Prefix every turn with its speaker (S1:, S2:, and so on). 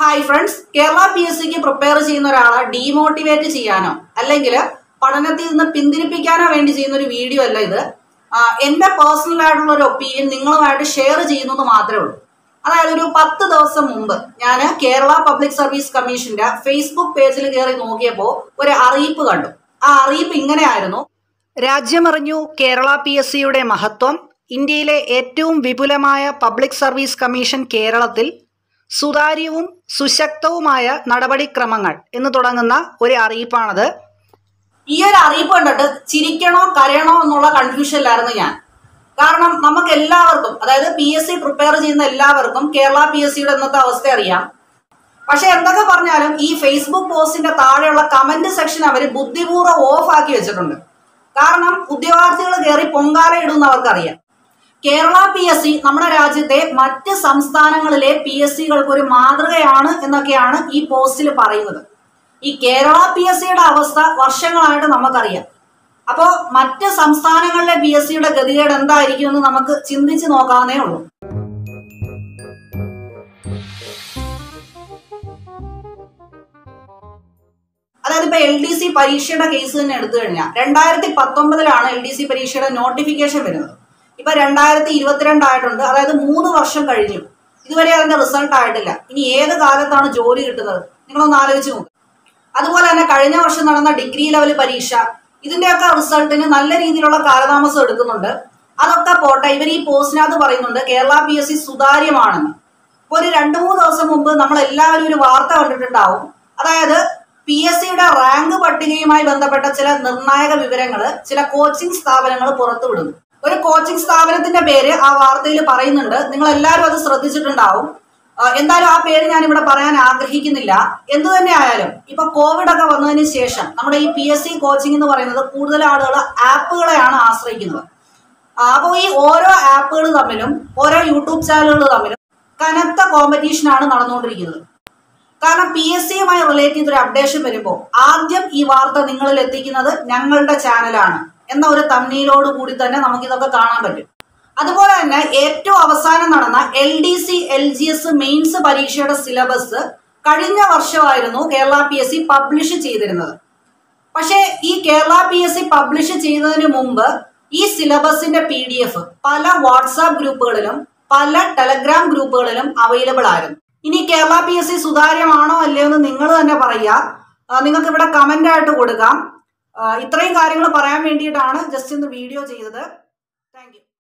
S1: hi friends Kerala P S സിക്ക് prepare ചെയ്യുന്ന ഒരാളെ ഡീമോട്ടിവേറ്റ് ചെയ്യാനോ അല്ലെങ്കിൽ പഠനത്തിൽ നിന്ന് പിന്തിരിപ്പിക്കാനോ വേണ്ടി ചെയ്യുന്ന ഒരു വീഡിയോ അല്ല ഇത് ആ, എന്റെ പേഴ്സണൽ ആയിട്ടുള്ള ഒരു ഒപ്പീനിയൻ നിങ്ങളുമായിട്ട് ഷെയർ ചെയ്യുന്നത് മാത്രമേ ഉള്ളൂ അതായത് ഒരു പത്ത് ദിവസം മുമ്പ് ഞാൻ കേരള പബ്ലിക് സർവീസ് കമ്മീഷന്റെ ഫേസ്ബുക്ക് പേജിൽ കയറി നോക്കിയപ്പോൾ ഒരു അറിയിപ്പ് കണ്ടു ആ അറിയിപ്പ് ഇങ്ങനെയായിരുന്നു രാജ്യമറിഞ്ഞു കേരള പി എസ് സിയുടെ മഹത്വം ഇന്ത്യയിലെ ഏറ്റവും വിപുലമായ പബ്ലിക് സർവീസ് കമ്മീഷൻ കേരളത്തിൽ സുതാര്യവും സുശക്തവുമായ നടപടിക്രമങ്ങൾ എന്ന് തുടങ്ങുന്ന ഒരു അറിയിപ്പാണത് ഈ ഒരു അറിയിപ്പ് കണ്ടിട്ട് ചിരിക്കണോ കരയണോ എന്നുള്ള കൺഫ്യൂഷനിലായിരുന്നു ഞാൻ കാരണം നമുക്ക് എല്ലാവർക്കും അതായത് പി എസ് സി പ്രിപ്പയർ ചെയ്യുന്ന എല്ലാവർക്കും കേരള പി എസ് സിയുടെ ഇന്നത്തെ അവസ്ഥ അറിയാം പക്ഷെ എന്തൊക്കെ പറഞ്ഞാലും ഈ ഫേസ്ബുക്ക് പോസ്റ്റിന്റെ താഴെയുള്ള കമന്റ് സെക്ഷൻ അവർ ബുദ്ധിപൂർവ്വം ഓഫ് ആക്കി വെച്ചിട്ടുണ്ട് കാരണം ഉദ്യോഗാർത്ഥികൾ കയറി പൊങ്കാല ഇടുന്ന അവർക്കറിയാം കേരള പി എസ് സി നമ്മുടെ രാജ്യത്തെ മറ്റ് സംസ്ഥാനങ്ങളിലെ പി എസ് സികൾക്ക് ഒരു മാതൃകയാണ് എന്നൊക്കെയാണ് ഈ പോസ്റ്റിൽ പറയുന്നത് ഈ കേരള പി എസ് സിയുടെ അവസ്ഥ വർഷങ്ങളായിട്ട് നമുക്കറിയാം അപ്പോൾ മറ്റ് സംസ്ഥാനങ്ങളിലെ പി എസ് സിയുടെ ഗതികേട് എന്തായിരിക്കും എന്ന് നമുക്ക് ചിന്തിച്ച് നോക്കാവുന്നേ ഉള്ളൂ അതായത് ഇപ്പൊ എൽ ഡി സി പരീക്ഷയുടെ കേസ് തന്നെ എടുത്തു കഴിഞ്ഞാൽ രണ്ടായിരത്തി പത്തൊമ്പതിലാണ് എൽ ഡി സി പരീക്ഷയുടെ നോട്ടിഫിക്കേഷൻ വരുന്നത് ഇപ്പൊ രണ്ടായിരത്തി ഇരുപത്തിരണ്ടായിട്ടുണ്ട് അതായത് മൂന്ന് വർഷം കഴിഞ്ഞു ഇതുവരെ അതിന്റെ റിസൾട്ട് ആയിട്ടില്ല ഇനി ഏത് കാലത്താണ് ജോലി കിട്ടുന്നത് നിങ്ങളൊന്ന് ആലോചിച്ച് നോക്ക് അതുപോലെ തന്നെ കഴിഞ്ഞ വർഷം നടന്ന ഡിഗ്രി ലെവൽ പരീക്ഷ ഇതിന്റെയൊക്കെ റിസൾട്ടിന് നല്ല രീതിയിലുള്ള കാലതാമസം എടുക്കുന്നുണ്ട് അതൊക്കെ പോട്ടെ ഇവർ ഈ പോസ്റ്റിനകത്ത് പറയുന്നുണ്ട് കേരള പി എസ് സി സുതാര്യമാണെന്ന് ഇപ്പൊ ഒരു രണ്ടു മൂന്ന് ദിവസം മുമ്പ് നമ്മൾ എല്ലാവരും ഒരു വാർത്ത കണ്ടിട്ടുണ്ടാവും അതായത് പി എസ് സിയുടെ റാങ്ക് പട്ടികയുമായി ബന്ധപ്പെട്ട ചില നിർണായക വിവരങ്ങൾ ചില കോച്ചിങ് സ്ഥാപനങ്ങൾ പുറത്തുവിടുന്നു ഒരു കോച്ചിങ് സ്ഥാപനത്തിന്റെ പേര് ആ വാർത്തയിൽ പറയുന്നുണ്ട് നിങ്ങൾ എല്ലാവരും അത് ശ്രദ്ധിച്ചിട്ടുണ്ടാവും ആ, എന്തായാലും ആ പേര് ഞാൻ ഇവിടെ പറയാൻ ആഗ്രഹിക്കുന്നില്ല എന്തു തന്നെ ആയാലും ഇപ്പൊ കോവിഡ് ഒക്കെ വന്നതിന് ശേഷം നമ്മുടെ ഈ പി എസ് സി കോച്ചിങ് എന്ന് പറയുന്നത് കൂടുതൽ ആളുകൾ ആപ്പുകളെയാണ് ആശ്രയിക്കുന്നത് അപ്പോൾ ഈ ഓരോ ആപ്പുകൾ തമ്മിലും ഓരോ യൂട്യൂബ് ചാനലുകൾ തമ്മിലും കനത്ത കോമ്പറ്റീഷനാണ് നടന്നുകൊണ്ടിരിക്കുന്നത് കാരണം പി എസ് സിയുമായി റിലേറ്റ് ചെയ്തൊരു അപ്ഡേഷൻ വരുമ്പോൾ ആദ്യം ഈ വാർത്ത നിങ്ങളിൽ എത്തിക്കുന്നത് ഞങ്ങളുടെ ചാനലാണ് എന്ന ഒരു തമ്മിലോട് കൂടി തന്നെ നമുക്കിതൊക്കെ കാണാൻ പറ്റും അതുപോലെ തന്നെ ഏറ്റവും അവസാനം നടന്ന L D C L G S mains പരീക്ഷയുടെ സിലബസ് കഴിഞ്ഞ വർഷമായിരുന്നു Kerala P S C publish ചെയ്തിരുന്നത് പക്ഷേ ഈ Kerala P S C publish ചെയ്യുന്നതിന് മുമ്പ് ഈ സിലബസിന്റെ പി ഡി എഫ് പല വാട്സാപ്പ് ഗ്രൂപ്പുകളിലും പല ടെലഗ്രാം ഗ്രൂപ്പുകളിലും അവൈലബിൾ ആയിരുന്നു ഇനി കേരള പി എസ് സി സുതാര്യമാണോ അല്ലയോ എന്ന് നിങ്ങൾ തന്നെ പറയുക ആ, നിങ്ങൾക്ക് ഇവിടെ കമന്റ് ആയിട്ട് കൊടുക്കാം ആ, ഇത്രയും കാര്യങ്ങൾ പറയാൻ വേണ്ടിയിട്ടാണ് ജസ്റ്റ് ഇന്ന് വീഡിയോ ചെയ്തത് താങ്ക് യു